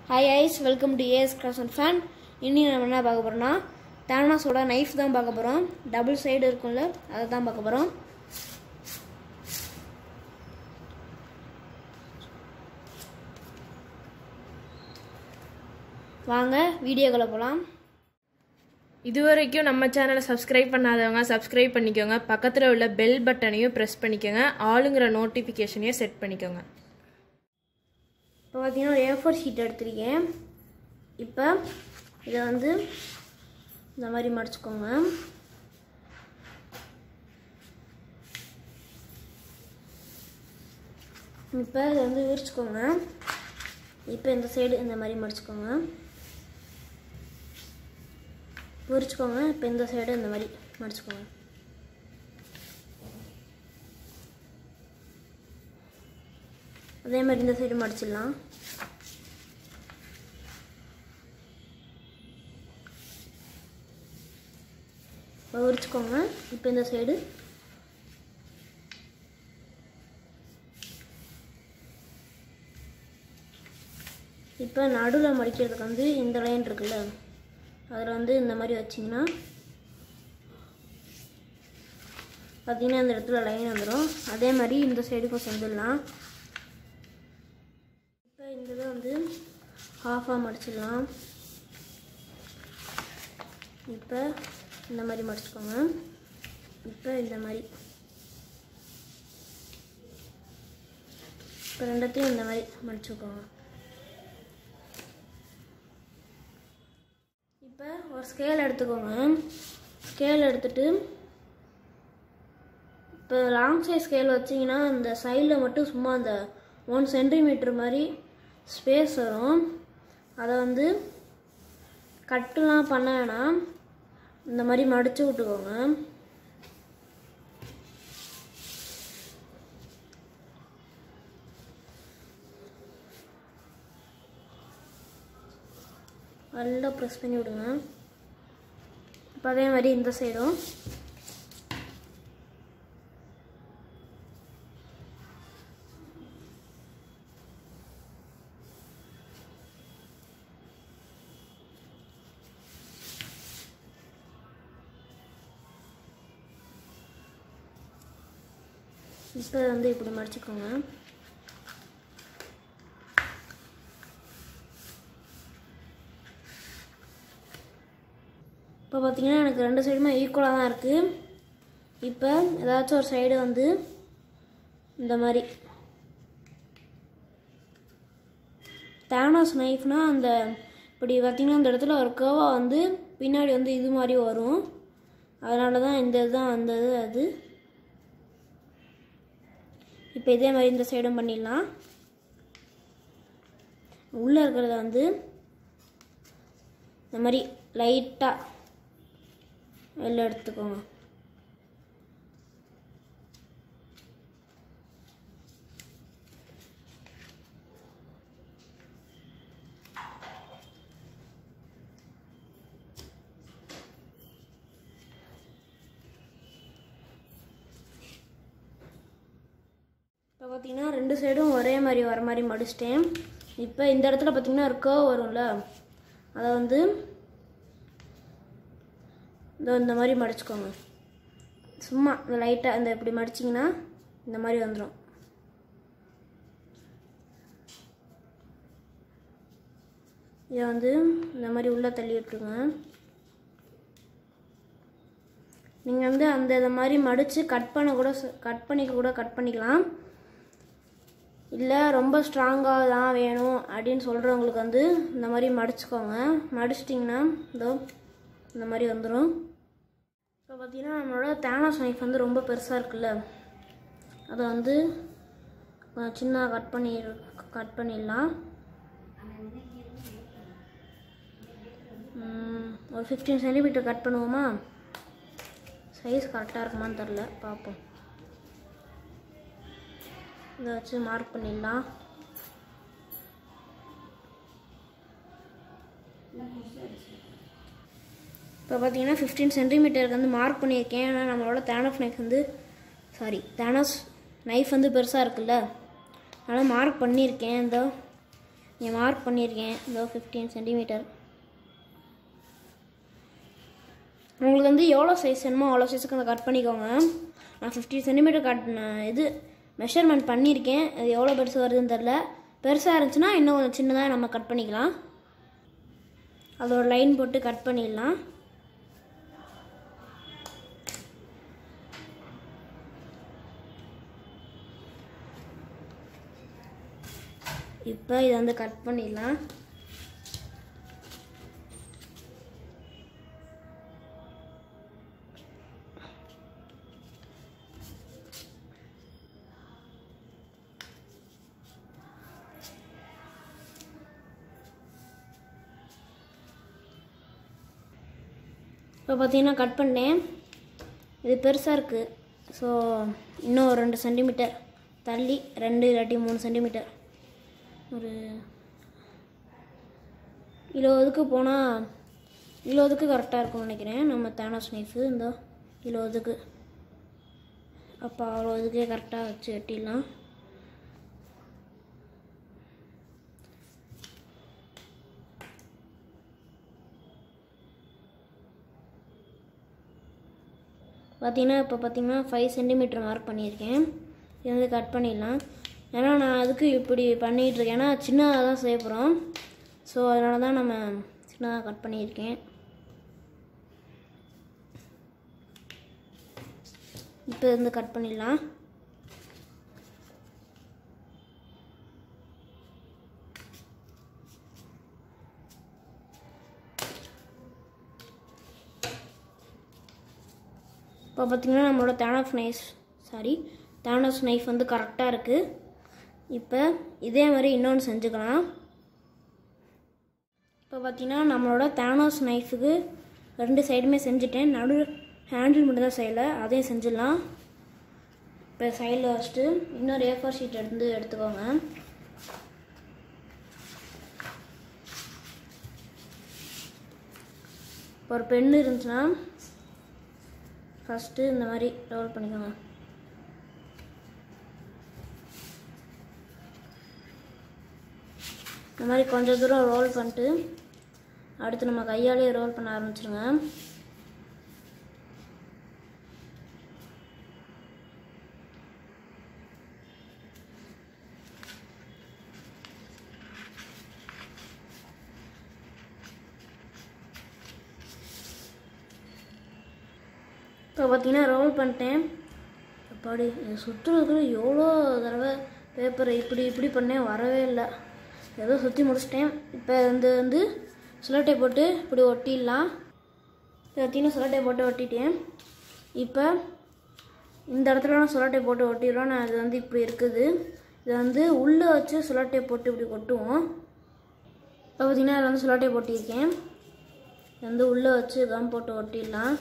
hi guys welcome to A S crafts and fan இன்னி நம்ம என்ன பார்க்க போகிறோம்னா தேனாஸோட நைஃப் தான் பார்க்க போகிறோம் டபுள் சைடு இருக்கும்ல அதை தான் பார்க்க போகிறோம் வாங்க வீடியோக்குள்ளே போகலாம் இதுவரைக்கும் நம்ம சேனலை சப்ஸ்கிரைப் பண்ணாதவங்க சப்ஸ்கிரைப் பண்ணிக்கோங்க பக்கத்தில் உள்ள பெல் பட்டனையும் ப்ரெஸ் பண்ணிக்கோங்க ஆளுங்கிற நோட்டிஃபிகேஷனையும் செட் பண்ணிக்கோங்க இப்போ பார்த்தீங்கன்னா ஒரு ஏஃபோர் ஷீட் எடுத்திருக்கேன் இப்போ இதை வந்து இந்த மாதிரி மடிச்சுக்கோங்க இப்போ இதை வந்து விரிச்சுக்கோங்க இப்போ இந்த சைடு இந்த மாதிரி மடிச்சுக்கோங்க விரிச்சுக்கோங்க இப்போ இந்த சைடு இந்த மாதிரி மடிச்சுக்கோங்க அதே மாதிரி இந்த சைடு மடிச்சிடலாம் விரிச்சுக்கோங்க இப்போ இந்த சைடு இப்போ நடுவில் மடிக்கிறதுக்கு வந்து இந்த லைன் இருக்குல்ல அதில் வந்து இந்த மாதிரி வச்சிங்கன்னா பார்த்தீங்கன்னா இந்த இடத்துல லைன் வந்துடும் அதே மாதிரி இந்த சைடுக்கும் செஞ்சிடலாம் இப்போ இந்த இதை வந்து ஹாஃபாக மடிச்சிடலாம் இப்போ இந்த மாதிரி மடிச்சுக்கோங்க இப்போ இந்த மாதிரி இப்போ ரெண்டத்தையும் இந்த மாதிரி மடிச்சுக்கோங்க இப்போ ஒரு ஸ்கேல் எடுத்துக்கோங்க ஸ்கேல் எடுத்துட்டு இப்போ லாங் சைஸ் ஸ்கேல் வச்சிங்கன்னா அந்த சைடில் மட்டும் சும்மா அந்த ஒன் சென்டிமீட்டர் மாதிரி ஸ்பேஸ் வரும் அதை வந்து கட்டுலாம் பண்ண வேணாம் இந்த மாதிரி மடித்து விட்டுக்கோங்க நல்லா ப்ரெஸ் பண்ணி விடுங்க இப்போ அதே மாதிரி இந்த சைடும் இப்போ வந்து இப்படி மடிச்சுக்கோங்க இப்போ பார்த்தீங்கன்னா எனக்கு ரெண்டு சைடுமே ஈக்குவலாக தான் இருக்குது இப்போ ஏதாச்சும் ஒரு சைடு வந்து இந்த மாதிரி தேனாஸ் நைஃப்னால் அந்த இப்படி பார்த்தீங்கன்னா அந்த இடத்துல ஒரு கர்வாக வந்து பின்னாடி வந்து இது மாதிரி வரும் அதனால தான் இந்த இதுதான் வந்தது அது இப்போ இதே மாதிரி இந்த சைடும் பண்ணிடலாம் உள்ளே இருக்கிறத வந்து இந்த மாதிரி லைட்டாக வெளில எடுத்துக்கோங்க இப்போ பார்த்தீங்கன்னா ரெண்டு சைடும் ஒரே மாதிரி வர மாதிரி மடிச்சிட்டேன் இப்போ இந்த இடத்துல பார்த்தீங்கன்னா ஒரு curve வரும்ல அதை வந்து இதோ இந்த மாதிரி மடிச்சுக்கோங்க சும்மா இந்த லைட்டாக இந்த இப்படி மடிச்சிங்கன்னா இந்த மாதிரி வந்துடும் இதை வந்து இந்த மாதிரி உள்ளே தள்ளி விட்டுருங்க நீங்கள் வந்து அந்த இதை மாதிரி மடித்து கட் பண்ண கூட கட் பண்ணிக்க கூட கட் பண்ணிக்கலாம் இல்லை ரொம்ப ஸ்ட்ராங்காக தான் வேணும் அப்படின்னு சொல்கிறவங்களுக்கு வந்து இந்த மாதிரி மடிச்சுக்கோங்க மடிச்சிட்டிங்கன்னா இதோ இந்த மாதிரி வந்துடும் இப்போ பார்த்தீங்கன்னா நம்மளோட தேனாஸ் நைஃப் வந்து ரொம்ப பெருசாக இருக்குல்ல அதை வந்து கொஞ்சம் சின்ன கட் பண்ணி கட் பண்ணிடலாம் ம், ஒரு ஃபிஃப்டீன் சென்டிமீட்டர் கட் பண்ணுவோமா சைஸ் கரெக்டாக இருக்குமான்னு தெரில பார்ப்போம் இதை வச்சு மார்க் பண்ணிடலாம் இப்போ பார்த்தீங்கன்னா ஃபிஃப்டீன் சென்டிமீட்டருக்கு வந்து மார்க் பண்ணியிருக்கேன் ஏன்னா நம்மளோட தேனஸ் நைஃப் வந்து சாரி தேனஸ் நைஃப் வந்து பெருசாக இருக்குல்ல அதனால் மார்க் பண்ணியிருக்கேன் இந்த இங்கே மார்க் பண்ணியிருக்கேன் இதோ ஃபிஃப்டீன் சென்டிமீட்டர் உங்களுக்கு வந்து எவ்வளோ சைஸ் வேணுமோ அவ்வளோ சைஸுக்கு அதை கட் பண்ணிக்கோங்க நான் ஃபிஃப்டி சென்டிமீட்டர் கட் நான் இது மெஷர்மெண்ட் பண்ணியிருக்கேன் அது எவ்வளோ பெருசு வருதுன்னு தெரில பெருசாக இருந்துச்சுன்னா இன்னும் கொஞ்சம் சின்னதாக நம்ம கட் பண்ணிக்கலாம் அதோட லைன் போட்டு கட் பண்ணிடலாம் இப்போ இதை வந்து கட் பண்ணிடலாம் இப்போ பார்த்தீங்கன்னா கட் பண்ணேன் இது பெருசாக இருக்குது ஸோ இன்னும் ஒரு ரெண்டு சென்டிமீட்டர் தள்ளி ரெண்டு இல்லாட்டி மூணு சென்டிமீட்டர் ஒரு இருபதுக்கு போனால் இருபதுக்கு கரெக்டாக இருக்கும்னு நினைக்கிறேன் நம்ம தேனாஸ் நைஃபு இந்த இருபதுக்கு அப்போ அவ்வளோ இதுக்கே கரெக்டாக வச்சு வெட்டிடலாம் பார்த்தீங்கன்னா இப்போ பார்த்தீங்கன்னா ஃபைவ் சென்டிமீட்டர் மார்க் பண்ணியிருக்கேன் இது வந்து கட் பண்ணிடலாம் ஏன்னா நான் அதுக்கு இப்படி பண்ணிகிட்டு இருக்கேன் ஏன்னா சின்னதாக தான் செய்ய போகிறோம் ஸோ அதனால தான் நம்ம சின்னதாக கட் பண்ணியிருக்கேன் இப்போ வந்து கட் பண்ணிடலாம் இப்போ பார்த்தீங்கன்னா நம்மளோட தேனாஃப் நைஃப் சாரி தேனாஸ் நைஃப் வந்து கரெக்டாக இருக்குது இப்போ இதே மாதிரி இன்னொன்று செஞ்சுக்கலாம் இப்போ பார்த்தீங்கன்னா நம்மளோட தேனாஸ் நைஃபுக்கு ரெண்டு சைடுமே செஞ்சுட்டேன் நடு ஹேண்டில் மட்டும் தான் செய்யலை அதையும் செஞ்சிடலாம் இப்போ சைடில் வச்சுட்டு இன்னொரு ஏஃபோர் ஷீட் எடுத்து எடுத்துக்கோங்க இப்போ ஒரு பென் இருந்துச்சுன்னா ஃபஸ்ட்டு இந்த மாதிரி ரோல் பண்ணிக்கோங்க இந்த மாதிரி கொஞ்சம் தூரம் ரோல் பண்ணிட்டு அடுத்து நம்ம கையாலேயே ரோல் பண்ண ஆரம்பிச்சிருங்க இப்போ பார்த்தீங்கன்னா ரோல் பண்ணிட்டேன் அப்பாடி இது சுற்றுறதுக்குள்ள எவ்வளோ தடவை பேப்பரை இப்படி இப்படி பண்ணேன் வரவே இல்லை ஏதோ சுற்றி முடிச்சிட்டேன் இப்போ வந்து வந்து சுலட்டை போட்டு இப்படி ஒட்டிடலாம் இப்போ பார்த்தீங்கன்னா சுலட்டை போட்டு ஒட்டிட்டேன் இப்போ இந்த இடத்துல நான் சுலட்டை போட்டு ஒட்டிடுறோம் நான் இது வந்து இப்படி இருக்குது இது வந்து உள்ளே வச்சு சுலட்டை போட்டு இப்படி கொட்டுவோம் இப்போ பார்த்தீங்கன்னா அதில் வந்து சுலட்டை போட்டிருக்கேன் இது வந்து உள்ளே வச்சு கம் போட்டு ஒட்டிடலாம்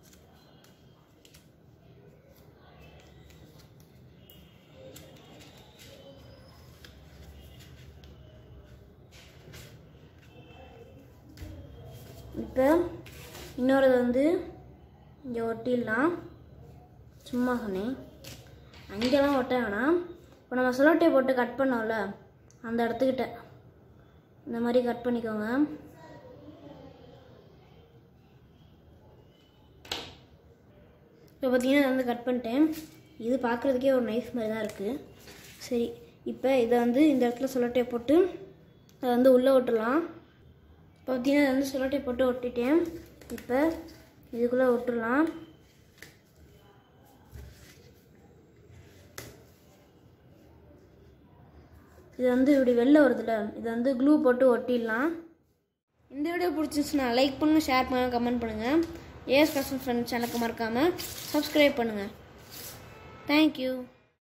இப்போ இன்னொரு வந்து இங்கே ஒட்டிடலாம் சும்மா சொன்னேன் அங்கெல்லாம் ஒட்ட வேணாம் இப்போ நம்ம சுலட்டை போட்டு கட் பண்ணோம்ல அந்த இடத்துக்கிட்ட இந்த மாதிரி கட் பண்ணிக்கோங்க இப்போ பார்த்தீங்கன்னா இதை வந்து கட் பண்ணிட்டேன் இது பார்க்குறதுக்கே ஒரு நைஃப் மாதிரி தான் இருக்குது சரி இப்போ இதை வந்து இந்த இடத்துல சுலட்டையை போட்டு அதை வந்து உள்ளே விட்டுடலாம் இப்போ பார்த்தீங்கன்னா இதை வந்து சுலட்டை போட்டு ஒட்டிட்டேன் இப்போ இதுக்குள்ளே விட்டுடலாம் இது வந்து இப்படி வெளில வருதுல்ல இதை வந்து க்ளூ போட்டு ஒட்டிடலாம் இந்த வீடியோ பிடிச்சிருச்சுன்னா லைக் பண்ணுங்கள் ஷேர் பண்ணுங்கள் கமெண்ட் பண்ணுங்கள் ஏஎஸ் கஸ்டம் ஃப்ரெண்ட் சேனலுக்கு மறக்காமல் சப்ஸ்கிரைப் பண்ணுங்கள் தேங்க்யூ